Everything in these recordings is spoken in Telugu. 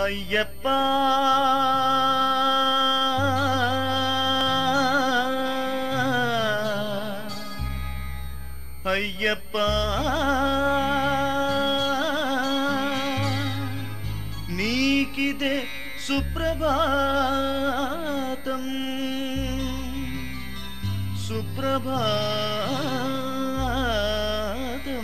అయ్యప్ప అయ్యప్ప నీకిదే సుప్రభాతం సుప్రభాతం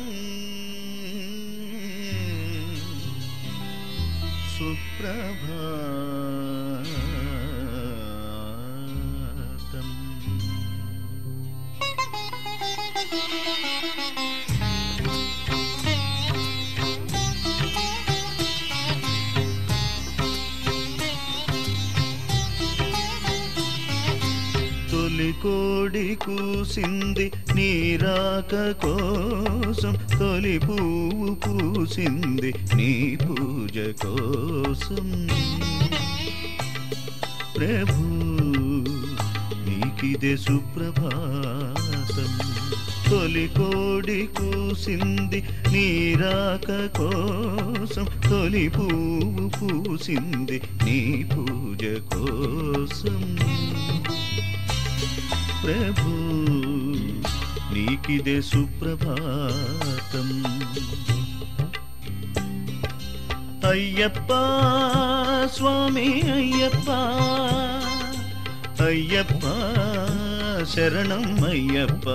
సుప్రభాతం తొలి కోడి కూసింది నీరాక కోసం తొలి పువ్వు పూసింది నీ పూజ కోసం ప్రభు నీకిదే సుప్రభాతం తొలి కోడి కూసింది నీరాక కోసం తొలి పువ్వు పూసింది నీ పూజ కోసం ప్రభు నీకిదే సుప్రభాతం అయ్యప్ప స్వామి అయ్యప్ప అయ్యప్ప శరణం అయ్యప్ప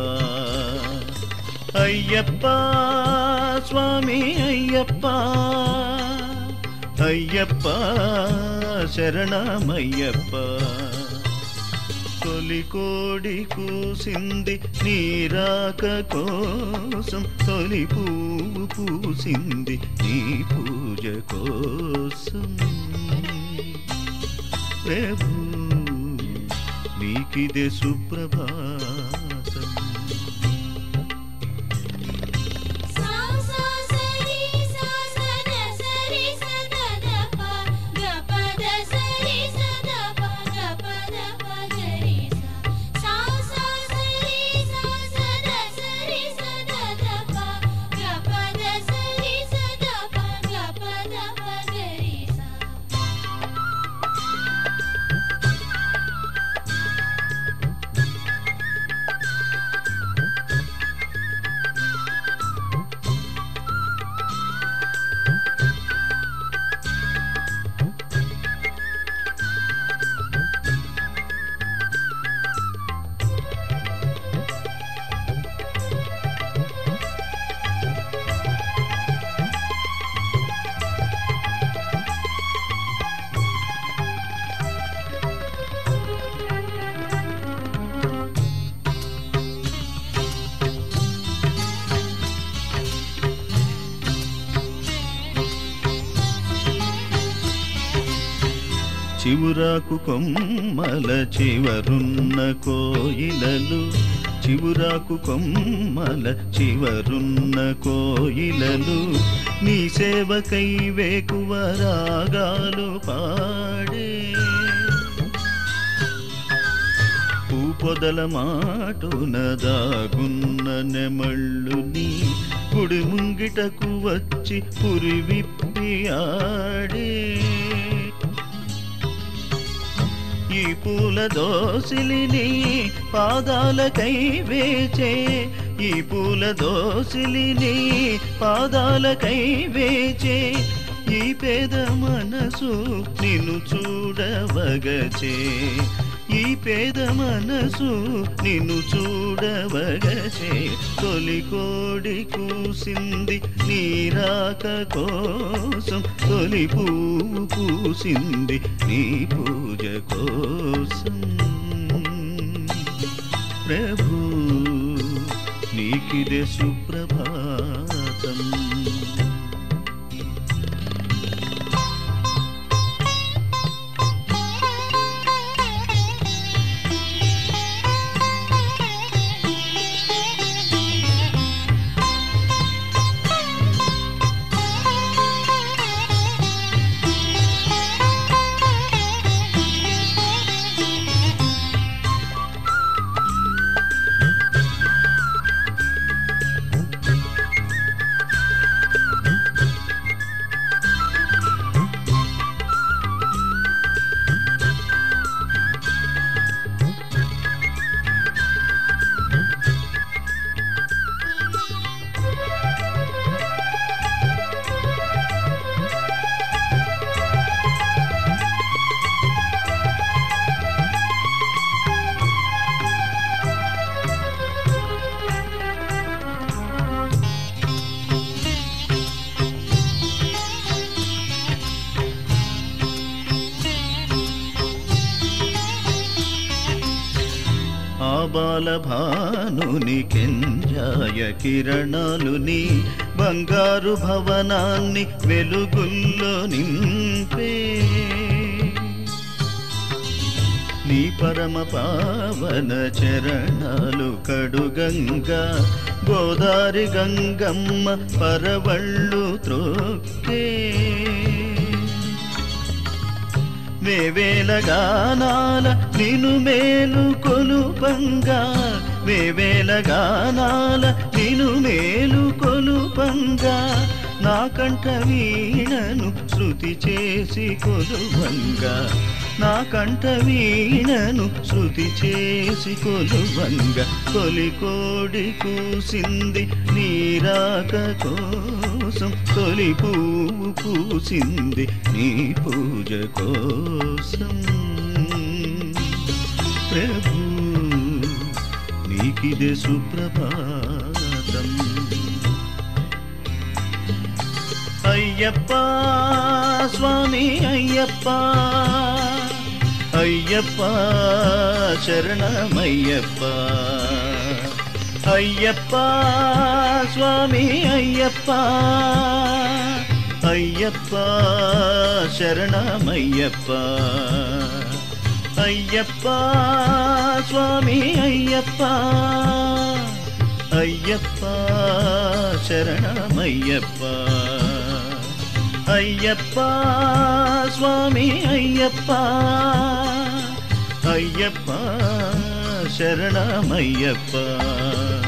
అయ్యప్ప స్వామి అయ్యప్ప అయ్యప్ప శరణమయ్యప్ప తొలి కోడి కూసింది నీరాక కోసం తొలి పువ్వు పూసింది నీ పూజ కోసం ప్రభు నీకిదే సుప్రభాతం సా సా సరి సా సద సరి సద దప గపద సరి సద ప గపద పగరి సా సా సరి సా సద సరి సద దప గపద సరి సద ప గపద పగరి సా చివురాకు కొమ్మల చివరున్న కోయిలలు చివురాకు కొమ్మల చివరున్న కోయిలలు నీ సేవకై వేకువ రాగాలు పాడే పూపొదల మాటున దాగున్న నెమళ్ళు నీ గుడి ముంగిటకు వచ్చి పురి విప్పి ఆడే ఈ పూల దోసిలిని పాదాలకై వేచే ఈ పూల దోసిలిని పాదాలకై వేచే ఈ పేద మనసు నిన్ను చూడవగచే ఈ పేద మనసు నిన్ను చూడవగచే తొలి కోడి కూసింది నీరాక కోసం తొలి పువ్వు పూసింది నీ పూజ కోసం ప్రభు నీకిదే సుప్రభాతం బాలభానుని కెంజాయ కిరణాలు నీ బంగారు భవనాన్ని వెలుగుల్లో నింపే నీ పరమ పావన చరణాలు కడుగంగా గోదారి గంగమ్మ పరవళ్ళు త్రోక్కే వేవేల గానాల నిను మేలు కొలుపంగా వేవేల గానాల నిను మేలు కొలుపంగా నా కంఠ వీణను శృతి చేసి కొలువంగా నా కంఠ వీణను శృతి చేసి కొలువంగా తొలి కోడి కూసింది నీరాక కోసం తొలి పువ్వు పూసింది నీ పూజ కోసం ప్రభు నీకిదే సుప్రభాతం అయ్యప్ప స్వామి అయ్యప్ప అయ్యప్ప శరణమయ్యప్ప అయ్యప్ప స్వామి అయ్యప్ప అయ్యప్ప శరణమయ్యప్ప అయ్యప్ప స్వామి అయ్యప్ప అయ్యప్ప శరణమయ్యప్ప అయ్యప్ప స్వామి అయ్యప్ప అయ్యప్ప శరణమయ్యప్ప